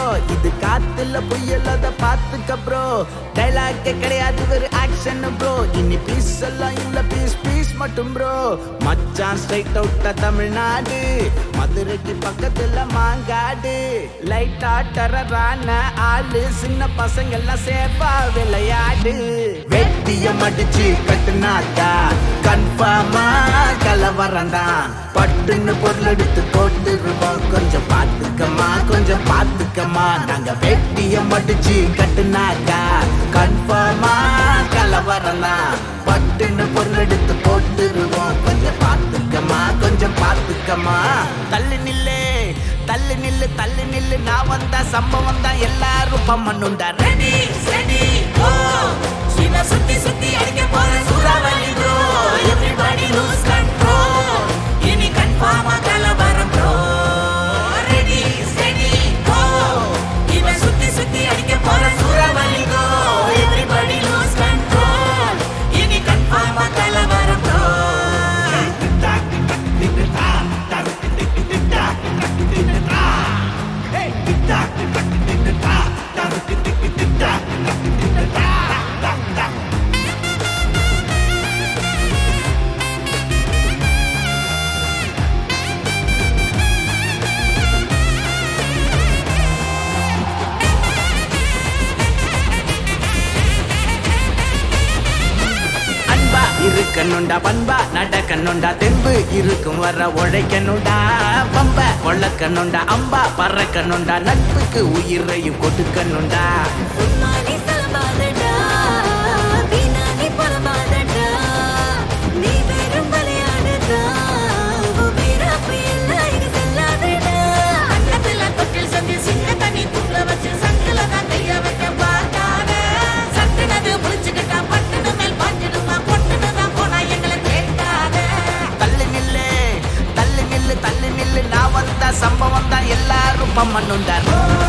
இது காத்துல புயல் அத பாத்துக்க ப்ரோ டைலாக் கிடையாது ஒரு ஆக்ஷன் ப்ரோ இனி பீஸ் எல்லாம் இல்ல பீஸ் பீஸ் மட்டும் ப்ரோ மச்சான் ஸ்ட்ரைட் அவுட்டா தமிழ்நாடு மதுரைக்கு பக்கத்துல மாங்காடு லைட்டா டரரான ஆளு சின்ன பசங்க எல்லாம் சேஃபா விளையாடு வெட்டிய மடிச்சு கட்டுனாக்கா கன்ஃபார்மா கலவரம் தான் பட்டுன்னு பொருள் எடுத்து போட்டுருவோம் கொஞ்சம் பாத்துக்கமா கொஞ்சம் பாத்துக்கமா நாங்க வெட்டிய மடிச்சு கட்டுனாக்கா கன்ஃபார்மா கலவரம் தான் பட்டுன்னு பொருள் எடுத்து போட்டுருவோம் கொஞ்சம் பாத்துக்கமா கொஞ்சம் பாத்துக்கமா தள்ளு நில்லு தள்ளு நில்லு தள்ளு நில்லு நான் வந்தா சம்பவம் தான் எல்லாரும் பம்மண்ணுண்டா ரெடி ரெடி ஓ இவ சுத்தி சுத்தி அடிக்க போற சூறாவளி ப்ரோ எவ்ரிபடி லூஸ் கண்ட்ரோல் இனி கன்ஃபார்மா கலவரம் ப்ரோ ரெடி ஸ்டெடி கோ இவ சுத்தி சுத்தி அடிக்க போற சூறாவளி ப்ரோ எவ்ரிபடி லூஸ் கண்ட்ரோல் இனி கன்ஃபார்மா கலவரம் ப்ரோ அன்பா இருக்கணுண்டா பண்பா நடக்கணுண்டா தெம்பு இருக்கும் வர உழைக்கணுண்டா பம்ப கொள்ளக்கணுண்டா அம்பா பறக்கணுண்டா நட்புக்கு உயிரையும் கொடுக்கணுண்டா உன்னாலே சலபாதடா வீணானே புலம்பாதடா நீ வெறும் விளையாடுதா உன் வீரப்பு எல்லாம் இனி செல்லாதடா அன்னத்துல தொட்டில் சந்தி சின்ன தண்ணி தூள வச்சு சங்கில தான் கைய வைக்க பார்க்காத சட்டுனது புடிச்சுக்கிட்டா பட்டுனு மேல் பாஞ்சிடுமா பொட்டுனு தான் போனா எங்களை கேட்காத தள்ளு நில்லு தள்ளு நில்லு தள்ளு நில்லு நான் வந்தா சம்பவம் தான் எல்லாரும் பம்மண்ணுண்டா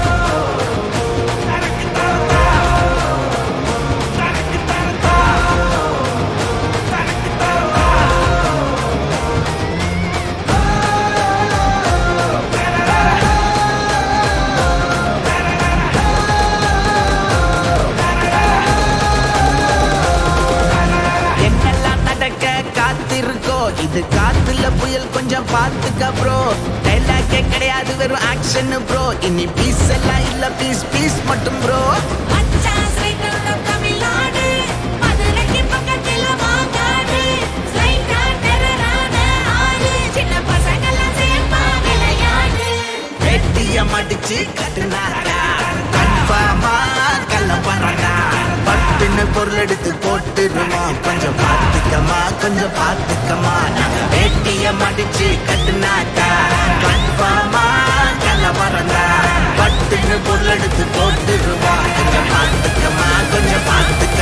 என்னெல்லாம் நடக்க காத்திருக்கோ இது காத்துல புயல் கொஞ்சம் பாத்துக்க ப்ரோ டைலாக்கே கிடையாது வெறும் ஆக்ஷன் ப்ரோ இனி பீஸ் எல்லாம் இல்ல பீஸ் பீஸ் மட்டும் ப்ரோ மச்சான் straight out of தமிழ்நாடு. மதுரைக்கு பக்கத்துல மாங்காடு. Slight ஆ terror-ஆன ஆளு. சின்ன பசங்கெல்லாம் சேர்ப்பா விளையாடு. வெட்டிய மடிச்சு கட்டுனாக்கா கன்ஃபார்மா கள்ளப்பறடா பட்டுன்னு பொருள் எடுத்து போட்டுருவோம் கொஞ்சம் பாத்துக்கமா கொஞ்சம் பாத்துக்கமா நாங்க வெட்டிய மடிச்சு கட்டுனாக்கா கன்ஃபார்மா கள்ளப்பறடா பட்டுன்னு பொருள் எடுத்து போட்டுருவோம் கொஞ்சம் பாத்துக்கமா கொஞ்சம் பாத்துக்கமா